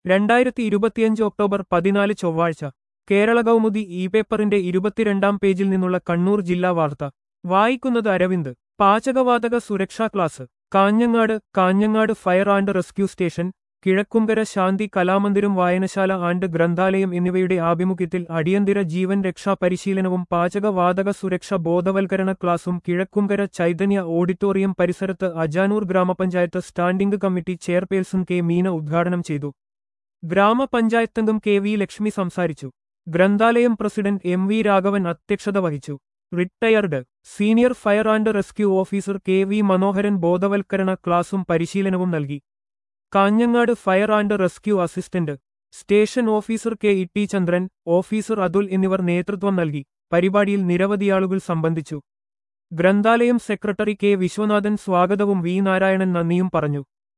രണ്ടായിരത്തി ഇരുപത്തിയഞ്ച് ഒക്ടോബർ പതിനാല് ചൊവ്വാഴ്ച കേരള കൗമുദി ഇ പേപ്പറിന്റെ ഇരുപത്തിരണ്ടാം പേജിൽ നിന്നുള്ള കണ്ണൂർ ജില്ലാ വാർത്ത വായിക്കുന്നത് അരവിന്ദ് പാചകവാതക സുരക്ഷാ class Kanhangad Kanhangad fire and rescue station Kizhakkumkara Shanthi Kalamandiram വായനശാല ആൻഡ് ഗ്രന്ഥാലയം എന്നിവയുടെ ആഭിമുഖ്യത്തിൽ അടിയന്തര ജീവൻ രക്ഷാ പരിശീലനവും പാചകവാതക സുരക്ഷ ബോധവൽക്കരണ ക്ലാസും കിഴക്കുംകര ചൈതന്യ ഓഡിറ്റോറിയം പരിസരത്ത് അജാനൂർ ഗ്രാമപഞ്ചായത്ത് standing committee chairperson K Meena ഉദ്ഘാടനം ചെയ്തു ഗ്രാമപഞ്ചായത്തംഗം കെ വി ലക്ഷ്മി സംസാരിച്ചു ഗ്രന്ഥാലയം പ്രസിഡന്റ് എം വി രാഘവൻ അധ്യക്ഷത വഹിച്ചു retired senior fire and rescue officer K V Manoharan ബോധവൽക്കരണ ക്ലാസും പരിശീലനവും നൽകി Kanhangad fire and rescue assistant station officer K E T Chandran officer Athul എന്നിവർ നേതൃത്വം നൽകി പരിപാടിയിൽ നിരവധിയാളുകൾ സംബന്ധിച്ചു ഗ്രന്ഥാലയം സെക്രട്ടറി കെ വിശ്വനാഥൻ സ്വാഗതവും വി നാരായണൻ നന്ദിയും പറഞ്ഞു